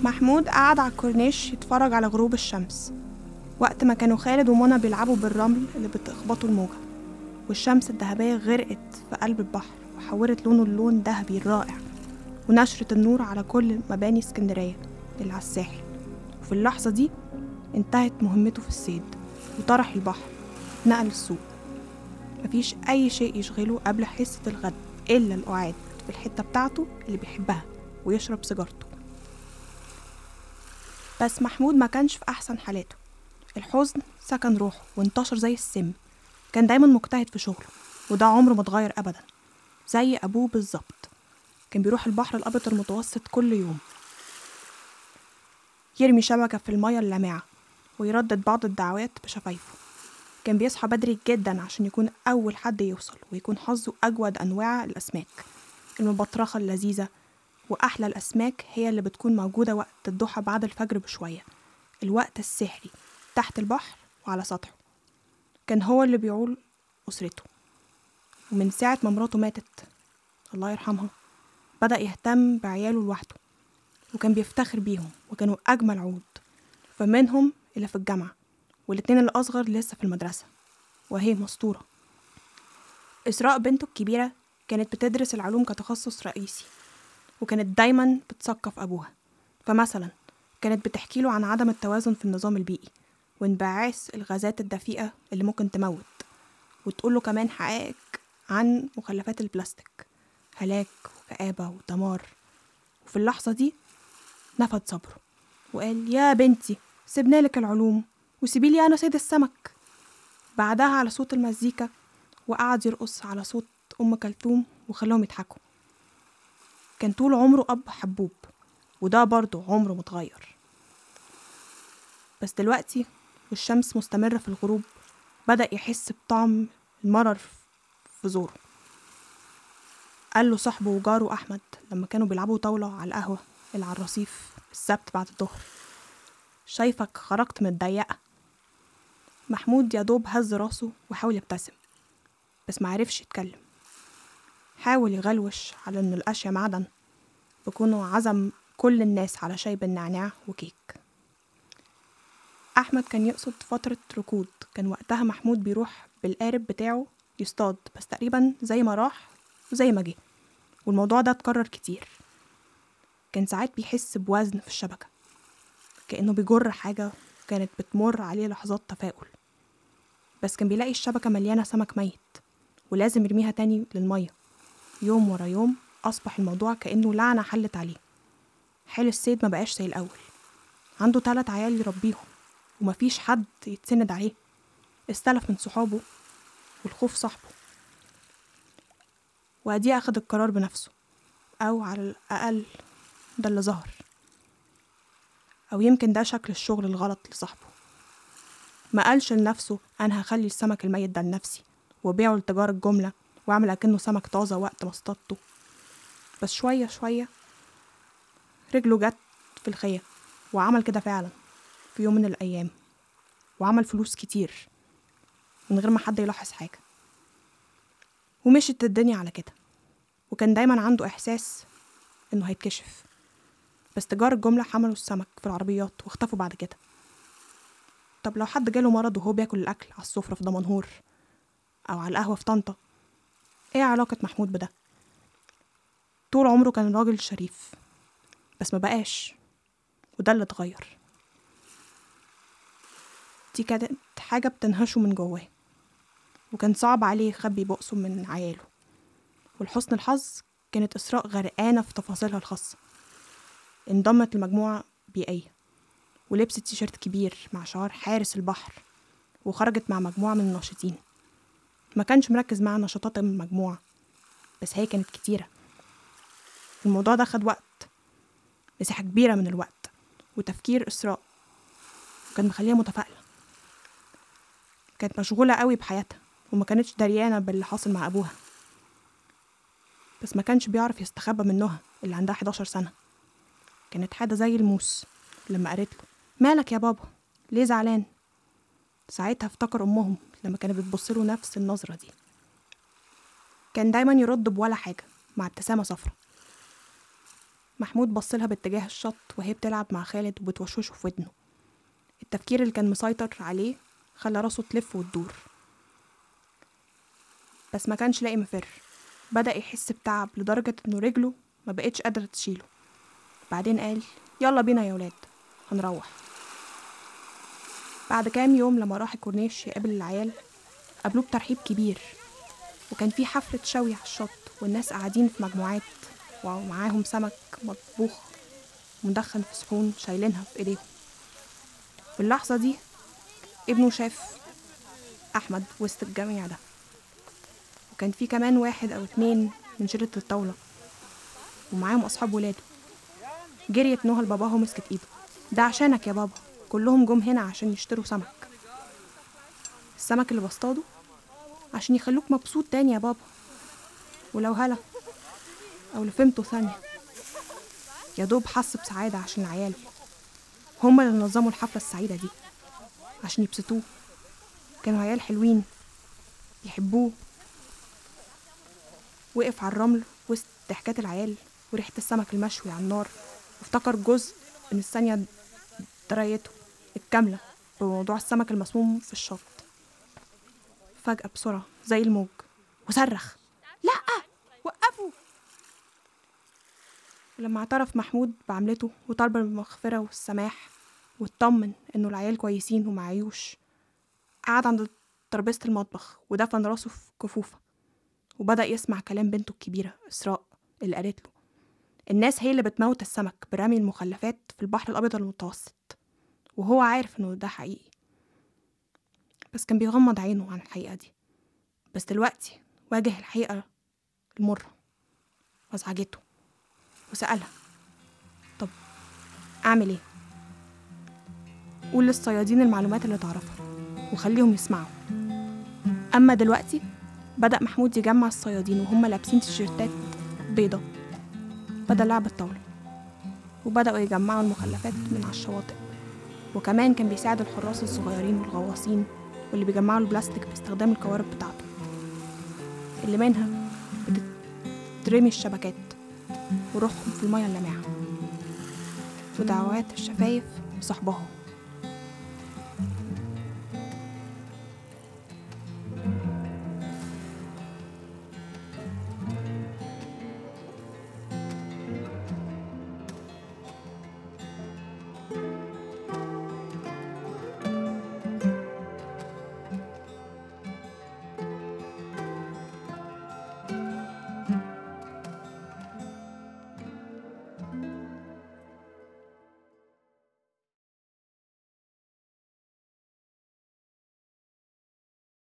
محمود قعد على الكورنيش يتفرج على غروب الشمس وقت ما كانوا خالد ومنى بيلعبوا بالرمل اللي بتخبطه الموجة والشمس الذهبية غرقت في قلب البحر وحولت لونه للون ذهبي رائع ونشرت النور على كل مباني اسكندرية اللي على الساحل وفي اللحظة دي انتهت مهمته في الصيد وطرح البحر نقل السوق مفيش أي شيء يشغله قبل حصة الغد إلا القعاد في الحتة بتاعته اللي بيحبها ويشرب سيجارته بس محمود ما كانش في أحسن حالاته الحزن سكن روحه وانتشر زي السم كان دايما مجتهد في شغله وده عمره ما اتغير أبدا زي أبوه بالظبط كان بيروح البحر الأبيض المتوسط كل يوم يرمي شبكة في المية اللامعة ويردد بعض الدعوات بشفايفه كان بيصحى بدري جدا عشان يكون أول حد يوصل ويكون حظه أجود أنواع الأسماك المبطرخة اللذيذة وأحلى الأسماك هي اللي بتكون موجودة وقت الضحى بعد الفجر بشوية الوقت السحري تحت البحر وعلى سطحه كان هو اللي بيعول أسرته ومن ساعة ما مراته ماتت الله يرحمها بدأ يهتم بعياله لوحده وكان بيفتخر بيهم وكانوا أجمل عود فمنهم اللي في الجامعة والاتنين الأصغر لسه في المدرسة وهي مسطورة إسراء بنته الكبيرة كانت بتدرس العلوم كتخصص رئيسي وكانت دايما بتثقف أبوها فمثلا كانت بتحكي له عن عدم التوازن في النظام البيئي وانبعاث الغازات الدفيئة اللي ممكن تموت وتقول له كمان حقائق عن مخلفات البلاستيك هلاك وكآبة ودمار وفي اللحظة دي نفد صبره وقال يا بنتي سيبنا لك العلوم وسيبي لي أنا صيد السمك بعدها على صوت المزيكا وقعد يرقص على صوت أم كلثوم وخلاهم يضحكوا كان طول عمره أب حبوب وده برضه عمره متغير بس دلوقتي والشمس مستمرة في الغروب بدأ يحس بطعم المرر في زوره قال له صاحبه وجاره أحمد لما كانوا بيلعبوا طاولة على القهوة اللي على الرصيف السبت بعد الظهر شايفك خرجت متضيقة محمود يا دوب هز راسه وحاول يبتسم بس معرفش يتكلم حاول يغلوش على إن الأشياء معدن بكونه عزم كل الناس على شاي بالنعناع وكيك أحمد كان يقصد فترة ركود كان وقتها محمود بيروح بالقارب بتاعه يصطاد بس تقريبا زي ما راح وزي ما جه والموضوع ده اتكرر كتير كان ساعات بيحس بوزن في الشبكة كأنه بيجر حاجة كانت بتمر عليه لحظات تفاؤل بس كان بيلاقي الشبكة مليانة سمك ميت ولازم يرميها تاني للمية يوم ورا يوم أصبح الموضوع كأنه لعنة حلت عليه حال الصيد ما بقاش زي الأول عنده تلات عيال يربيهم ومفيش حد يتسند عليه استلف من صحابه والخوف صاحبه وأدي أخد القرار بنفسه أو على الأقل ده اللي ظهر أو يمكن ده شكل الشغل الغلط لصاحبه ما قالش لنفسه أنا هخلي السمك الميت ده لنفسي وبيعه لتجار الجملة وأعمل أكنه سمك طازة وقت ما اصطادته بس شوية شوية رجله جت في الخية وعمل كده فعلا في يوم من الأيام وعمل فلوس كتير من غير ما حد يلاحظ حاجة ومشت الدنيا على كده وكان دايما عنده إحساس إنه هيتكشف بس تجار الجملة حملوا السمك في العربيات واختفوا بعد كده طب لو حد جاله مرض وهو بياكل الأكل على السفرة في دمنهور أو على القهوة في طنطا إيه علاقة محمود بده؟ طول عمره كان راجل شريف بس ما بقاش وده اللي اتغير دي كانت حاجة بتنهشه من جواه وكان صعب عليه يخبي بؤسه من عياله ولحسن الحظ كانت إسراء غرقانة في تفاصيلها الخاصة انضمت لمجموعة بيئية ولبست تيشيرت كبير مع شعار حارس البحر وخرجت مع مجموعة من الناشطين ما كانش مركز مع نشاطات المجموعة بس هي كانت كتيرة الموضوع ده خد وقت مساحة كبيرة من الوقت وتفكير إسراء وكان مخليها متفائلة كانت مشغولة قوي بحياتها وما كانتش دريانة باللي حاصل مع أبوها بس ما كانش بيعرف يستخبى من نهى اللي عندها 11 سنة كانت حادة زي الموس لما قالت له مالك يا بابا ليه زعلان ساعتها افتكر أمهم لما كانت بتبص له نفس النظرة دي كان دايما يرد بولا حاجة مع ابتسامة صفرة محمود بصلها باتجاه الشط وهي بتلعب مع خالد وبتوشوشه في ودنه التفكير اللي كان مسيطر عليه خلى راسه تلف وتدور بس ما كانش لاقي مفر بدأ يحس بتعب لدرجة إنه رجله ما بقتش قادرة تشيله بعدين قال يلا بينا يا ولاد هنروح بعد كام يوم لما راح الكورنيش يقابل العيال قابلوه بترحيب كبير وكان في حفلة شوي على الشط والناس قاعدين في مجموعات ومعاهم سمك مطبوخ مدخن في صحون شايلينها في ايديهم في اللحظة دي ابنه شاف أحمد وسط الجميع ده وكان في كمان واحد أو اتنين من شلة الطاولة ومعاهم أصحاب ولاده جريت نهى لباباها ومسكت إيده ده عشانك يا بابا كلهم جم هنا عشان يشتروا سمك السمك اللي بصطاده عشان يخلوك مبسوط تاني يا بابا ولو هلا أو لفهمته ثانية يا دوب حس بسعادة عشان العيال هما اللي نظموا الحفلة السعيدة دي عشان يبسطوه كانوا عيال حلوين يحبوه وقف على الرمل وسط ضحكات العيال وريحة السمك المشوي على النار وافتكر جزء من الثانية دريته الكاملة بموضوع السمك المسموم في الشط فجأة بسرعة زي الموج وصرخ لأ وقفوا ولما اعترف محمود بعملته وطلب المغفرة والسماح واطمن إنه العيال كويسين ومعيوش قعد عند ترابيزة المطبخ ودفن راسه في كفوفة وبدأ يسمع كلام بنته الكبيرة إسراء اللي قالت له الناس هي اللي بتموت السمك برمي المخلفات في البحر الأبيض المتوسط وهو عارف إنه ده حقيقي بس كان بيغمض عينه عن الحقيقة دي بس دلوقتي واجه الحقيقة المرة وازعجته وسألها طب أعمل إيه؟ قول للصيادين المعلومات اللي تعرفها وخليهم يسمعوا أما دلوقتي بدأ محمود يجمع الصيادين وهم لابسين تيشيرتات بيضة بدل لعب الطاولة وبدأوا يجمعوا المخلفات من على الشواطئ وكمان كان بيساعد الحراس الصغيرين والغواصين واللي بيجمعوا البلاستيك باستخدام القوارب بتاعته اللي منها بتترمي الشبكات وروحهم في المياه اللامعة ودعوات الشفايف صحبهم